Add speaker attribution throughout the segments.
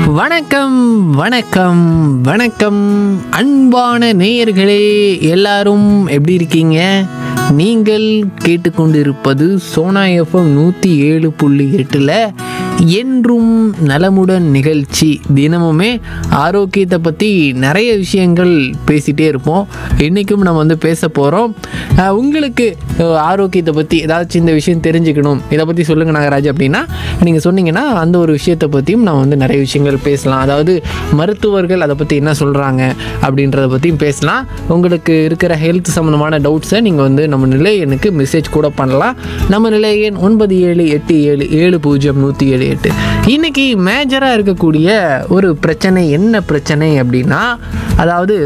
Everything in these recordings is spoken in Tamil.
Speaker 1: வணக்கம் வணக்கம் வணக்கம் அன்பான நேயர்களே எல்லாரும் எப்படி இருக்கீங்க நீங்கள் கேட்டுக்கொண்டிருப்பது சோனா எஃப்எம் நூற்றி ஏழு புள்ளி எட்டில் என்றும் நலமுடன் நிகழ்ச்சி தினமுமே ஆரோக்கியத்தை பற்றி நிறைய விஷயங்கள் பேசிகிட்டே இருப்போம் இன்றைக்கும் நம்ம வந்து பேச போகிறோம் உங்களுக்கு அஹ், ஆரோக்கியத்தை பற்றி ஏதாச்சும் இந்த விஷயம் தெரிஞ்சுக்கணும் இதை பற்றி சொல்லுங்கள் நாகராஜ் அப்படின்னா நீங்கள் சொன்னீங்கன்னா அந்த ஒரு விஷயத்தை பற்றியும் நான் வந்து நிறைய விஷயங்கள் பேசலாம் அதாவது மருத்துவர்கள் அதை பற்றி என்ன சொல்கிறாங்க அப்படின்றத பற்றியும் பேசலாம் உங்களுக்கு இருக்கிற ஹெல்த் சம்மந்தமான டவுட்ஸை நீங்கள் வந்து நம்ம நிலையனுக்கு மெசேஜ் கூட பண்ணலாம் நம்ம நிலையன் ஒன்பது ஏழு எட்டு ஏழு ஏழு பூஜ்ஜியம் நூற்றி ஏழு எட்டு இன்னைக்கு மேஜராக இருக்கக்கூடிய ஒரு பிரச்சனை என்ன பிரச்சனை அப்படின்னா அதாவது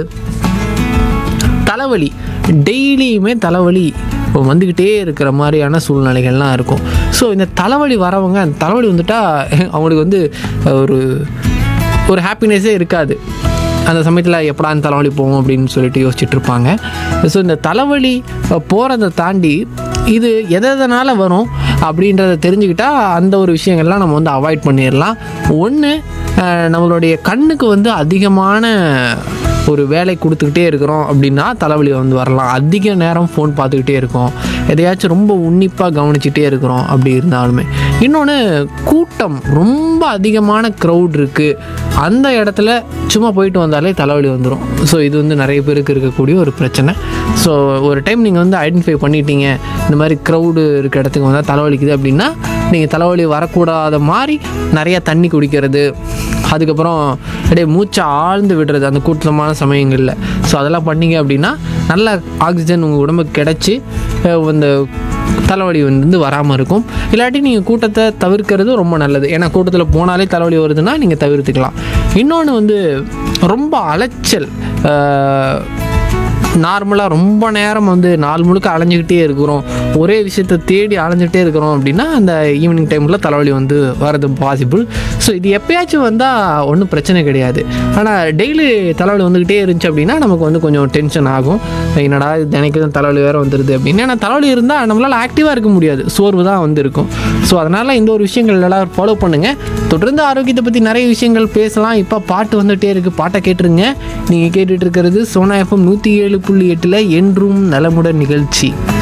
Speaker 1: தலைவலி டெய்லியுமே தலைவலி இப்போ வந்துக்கிட்டே இருக்கிற மாதிரியான சூழ்நிலைகள்லாம் இருக்கும் ஸோ இந்த தலைவலி வரவங்க அந்த தலைவலி வந்துட்டா அவங்களுக்கு வந்து ஒரு ஒரு ஹாப்பினஸ்ஸே இருக்காது அந்த சமயத்தில் எப்படா அந்த தலைவலி போகும் அப்படின்னு சொல்லிட்டு யோசிச்சுட்டு இருப்பாங்க ஸோ இந்த தலைவலி போகிறத தாண்டி இது எதை எதனால் வரும் அப்படின்றத தெரிஞ்சுக்கிட்டா அந்த ஒரு விஷயங்கள்லாம் நம்ம வந்து அவாய்ட் பண்ணிடலாம் ஒன்று நம்மளுடைய கண்ணுக்கு வந்து அதிகமான ஒரு வேலை கொடுத்துக்கிட்டே இருக்கிறோம் அப்படின்னா தலைவலி வந்து வரலாம் அதிக நேரம் ஃபோன் பார்த்துக்கிட்டே இருக்கோம் எதையாச்சும் ரொம்ப உன்னிப்பாக கவனிச்சிட்டே இருக்கிறோம் அப்படி இருந்தாலுமே இன்னொன்று கூட்டம் ரொம்ப அதிகமான க்ரௌட் இருக்குது அந்த இடத்துல சும்மா போயிட்டு வந்தாலே தலைவலி வந்துடும் ஸோ இது வந்து நிறைய பேருக்கு இருக்கக்கூடிய ஒரு பிரச்சனை ஸோ ஒரு டைம் நீங்கள் வந்து ஐடென்டிஃபை பண்ணிட்டீங்க இந்த மாதிரி க்ரௌடு இருக்க இடத்துக்கு வந்தால் தலைவலிக்குது அப்படின்னா நீங்கள் தலைவலி வரக்கூடாத மாதிரி நிறைய தண்ணி குடிக்கிறது அதுக்கப்புறம் அப்படியே மூச்சை ஆழ்ந்து விடுறது அந்த கூட்டமான சமயங்களில் ஸோ அதெல்லாம் பண்ணீங்க அப்படின்னா நல்ல ஆக்சிஜன் உங்கள் உடம்புக்கு கிடச்சி அந்த தலைவலி வந்து வராமல் இருக்கும் இல்லாட்டி நீங்கள் கூட்டத்தை தவிர்க்கிறது ரொம்ப நல்லது ஏன்னா கூட்டத்தில் போனாலே தலைவலி வருதுன்னா நீங்கள் தவிர்த்துக்கலாம் இன்னொன்று வந்து ரொம்ப அலைச்சல் நார்மலாக ரொம்ப நேரம் வந்து நாள் முழுக்க அலைஞ்சிக்கிட்டே இருக்கிறோம் ஒரே விஷயத்தை தேடி அலைஞ்சிட்டே இருக்கிறோம் அப்படின்னா அந்த ஈவினிங் டைமில் தலைவலி வந்து வரது பாசிபிள் ஸோ இது எப்பயாச்சும் வந்தால் ஒன்றும் பிரச்சனை கிடையாது ஆனால் டெய்லி தலைவலி வந்துக்கிட்டே இருந்துச்சு அப்படின்னா நமக்கு வந்து கொஞ்சம் டென்ஷன் ஆகும் என்னடா இது தினைக்கு தான் தலைவலி வேறு வந்துடுது அப்படின்னு ஏன்னா தலைவலி இருந்தால் நம்மளால் ஆக்டிவாக இருக்க முடியாது சோர்வு தான் வந்து இருக்கும் ஸோ அதனால் இந்த ஒரு விஷயங்கள் எல்லாம் ஃபாலோ பண்ணுங்கள் தொடர்ந்து ஆரோக்கியத்தை பற்றி நிறைய விஷயங்கள் பேசலாம் இப்போ பாட்டு வந்துகிட்டே இருக்குது பாட்டை கேட்டுருங்க நீங்கள் கேட்டுட்டு இருக்கிறது சோனா எஃப்எம் நூற்றி ஏழு புள்ளி எட்டில் என்றும் நலமுடன் நிகழ்ச்சி